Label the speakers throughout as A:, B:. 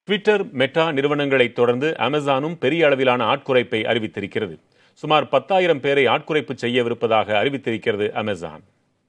A: Twitter meta நிறுவனங்களைத் தொடர்ந்து அமேசானும் பெரிய அளவிலான ஆட்குறைப்பை அறிவித்திருக்கிறது சுமார் பத்தாயிரம் பேரை ஆட்குறைப்பு செய்யவிருப்பதாக அறிவித்திருக்கிறது அமேசான்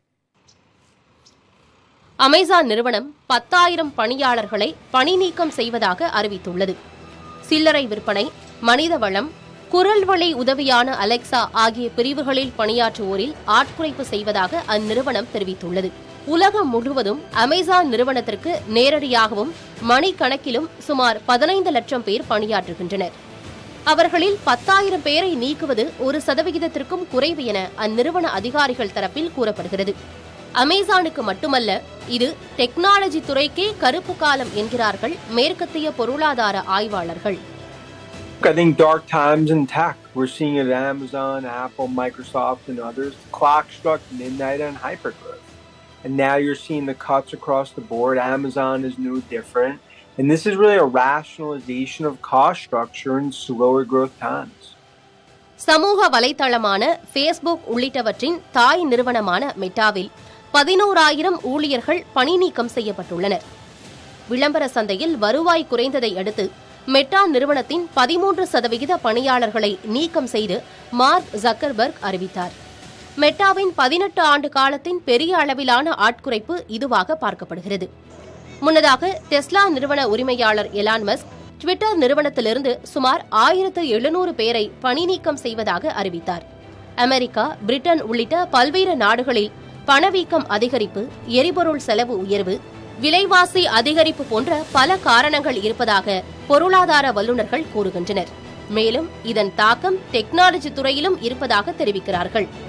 B: அமேசான் நிறுவனம் பத்தாயிரம் பணியாளர்களை பணி நீக்கம் செய்வதாக அறிவித்துள்ளது சில்லறை விற்பனை மனித வளம் குரல் வழி உதவியான அலெக்சா ஆகிய பிரிவுகளில் பணியாற்றுவோரில் ஆட்குறைப்பு செய்வதாக அந்நிறுவனம் தெரிவித்துள்ளது உலகம் முழுவதும் அமேசான் நிறுவனத்திற்கு நேரடியாகவும் மணிக்கணக்கிலும் சுமார் பதினைந்து லட்சம் பேர் பணியாற்றுகின்றனர் அவர்களில் பத்தாயிரம் பேரை நீக்குவது ஒரு சதவிகிதத்திற்கும் குறைவு என அந்நிறுவன அதிகாரிகள் தரப்பில் கூறப்படுகிறது அமேசானுக்கு மட்டுமல்ல இது டெக்னாலஜி துறைக்கே கருப்பு காலம் என்கிறார்கள் மேற்கத்திய பொருளாதார ஆய்வாளர்கள்
C: I think dark times in tech. We're seeing it at Amazon, Apple, Microsoft, and others. The clock struck midnight on hypergrowth. And now you're seeing the cuts across the board. Amazon is no different. And this is really a rationalization of cost structure in slower growth times.
B: சமூக வலைத்தளமான Facebook உள்ளிட்டவற்றின் தாய் நிறுவனமான மெட்டாவில் பதினோராயிரம் ஊழியர்கள் பணி நீக்கம் செய்யப்பட்டுள்ளனர் விளம்பர சந்தையில் வருவாய் குறைந்ததை அடுத்து மெட்டா நிறுவனத்தின் பதிமூன்று சதவிகித பணியாளர்களை நீக்கம் செய்து மார்க் ஜக்கர்பர்க் அறிவித்தார் மெட்டாவின் பதினெட்டு ஆண்டு காலத்தின் பெரிய அளவிலான ஆட்குறைப்பு இதுவாக பார்க்கப்படுகிறது முன்னதாக டெஸ்லா நிறுவன உரிமையாளர் எலான் மஸ்க் ட்விட்டர் நிறுவனத்திலிருந்து சுமார் ஆயிரத்து எழுநூறு பேரை பணி நீக்கம் செய்வதாக அறிவித்தார் அமெரிக்கா பிரிட்டன் உள்ளிட்ட பல்வேறு நாடுகளில் பணவீக்கம் அதிகரிப்பு எரிபொருள் செலவு உயர்வு விலைவாசி அதிகரிப்பு போன்ற பல காரணங்கள் இருப்பதாக பொருளாதார வல்லுநர்கள் கூறுகின்றனர் மேலும் இதன் தாக்கம் டெக்னாலஜி துறையிலும் இருப்பதாக தெரிவிக்கிறார்கள்